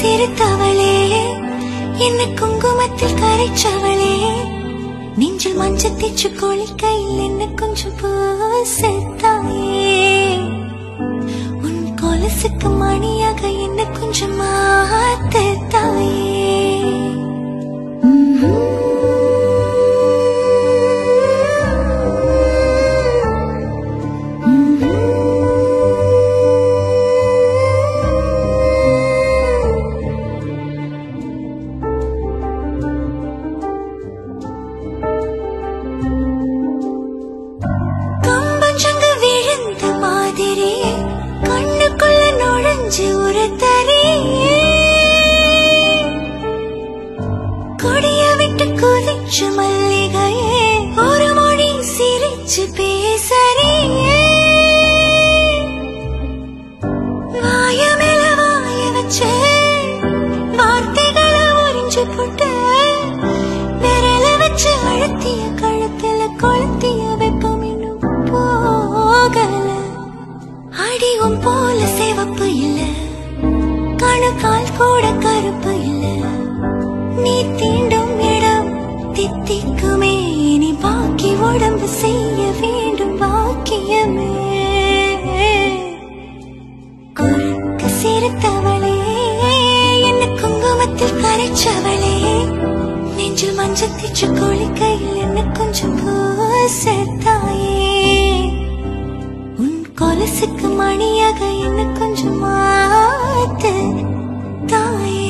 சிரித்தவளே என்ன குங்குமத்தில் கரைச்சவளே நெஞ்சில் மஞ்சள் தேச்சு குளிக்கையில் என்ன கொஞ்சம் பூசத்தாயே உன் கொலுசுக்கு மணியாக என்ன கொஞ்சம் மாத்தத்தாயே கம்பஞ்சங்க விழுந்த மாதிரி கண்ணுக்குள்ள நுழைஞ்சு ஒரு தரியே கொடிய விட்டு குதிச்சு மல்லிகையே ஒரு மொழி சிரிச்சு பேசறியே வாய மேல வாய வச்சு வார்த்தைகளை உறிஞ்சு போட்டு விரல வச்சு அழுத்திய கழுத்துல கொளுத்திய வெப்பம் இன்னும் போகல அடிவும் போல சிவப்பு இல்ல கணுக்கால் கூட கருப்பு இல்ல நீ தீண்டும் இடம் தித்திக்குமே நீ பாக்கி உடம்பு செய்ய வேண்டும் பாக்கியமே குறுக்கு சிரித்தவளே என்ன குங்குமத்தில் கரைச்சவளே நெஞ்சில் மஞ்சள் தீச்சு குளிக்கையில் என்ன கொஞ்சம் பூசத்தாயே உன் கொலுசுக்கு மணியாக என்ன கொஞ்சம் மாத்து தாயே